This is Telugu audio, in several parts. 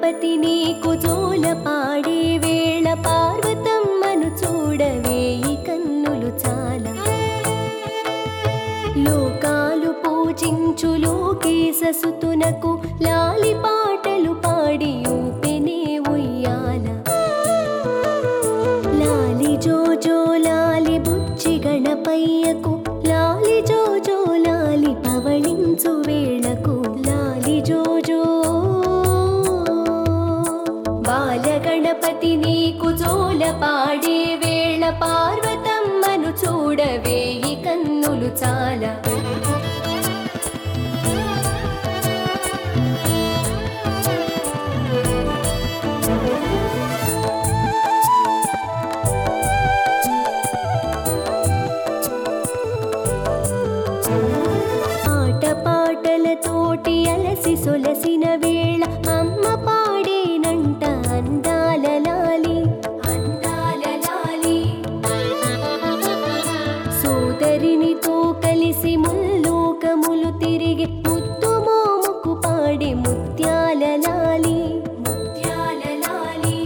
గణపతి నీకు జోల పాడే వేళ పార్వతమ్మను చూడవేయి కన్నులు చాలా లోకాలు పూజించు లోకేశసుతునకు లాలి పాటలు పాడి ఊపెనే ఉయ్యాల లాలి జో జో లాలి బుచ్చి గణపయ్యకు లాలి జో జో లాలి పవళించు వేళకు లాలి జో జో బాలగణపతి నీకు జోల పాడే వేళ పార్వతమ్మను చూడవేయి కన్నులు చాలా ఆట పాటలతోటి అలసి సొలసిన వేళ అమ్మ పాడేనంట అందాల లాలి అందాల లాలి సోదరినితో కలిసి ముల్లోకములు తిరిగి ముత్తు మోముకు పాడే ముత్యాల లాలి ముత్యాల లాలి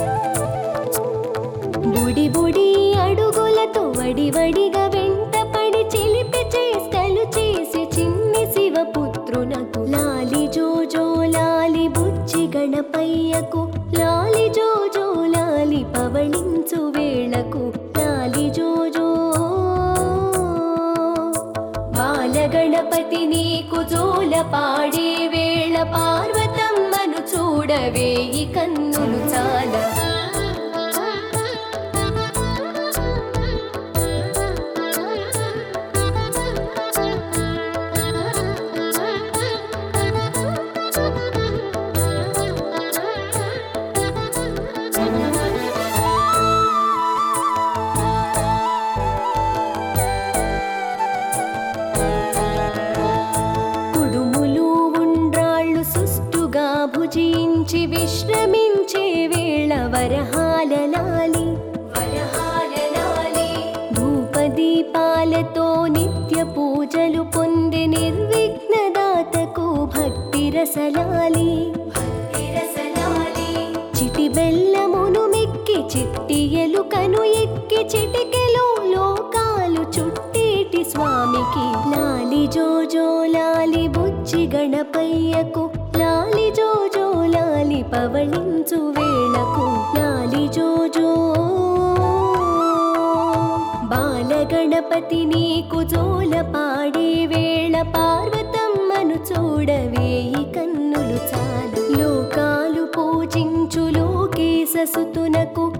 బుడి బుడి అడుగులతో వడివడిగా వెంట పడి చిలిపి చేష్టలు చేసి చిన్ని శివపుత్రునకు లాలి జో జో లాలి బుచ్చి గణపయ్యకు లాలి జో జో లాలి పవళించు వేళకు లాలి జో జో బాలగణపతి నీకు జోల పాడే వేళ పార్వతమ్మను చూడవేయి కన్నులు చాలా కుడుములు ఉండ్రాళ్ళు సుష్టుగా భుజించి విశ్రమించే వేళ వరహాల లాలి వరహాల లాలి ధూపదీపాలతో నిత్య పూజలు పొంది నిర్విఘ్నదాతకు భక్తి రసలాలి భక్తి రసలాలి చిటి బెల్లమును మెక్కి చిట్టి ఎలుకను ఎక్కి చిటికెలో లోకాలు చుట్టేటి స్వామికి లాలి జో జో లాలి బుచ్చి గణపయ్యకు లాలి జో జో లాలి పవళించు వేళకు లాలి జో జో బాలగణపతి నీకు జోల పాడే వేళ పార్వతమ్మను చూడవేయి కన్నులు చాలా లోకాలు పూజించు లోకేశసుతునకు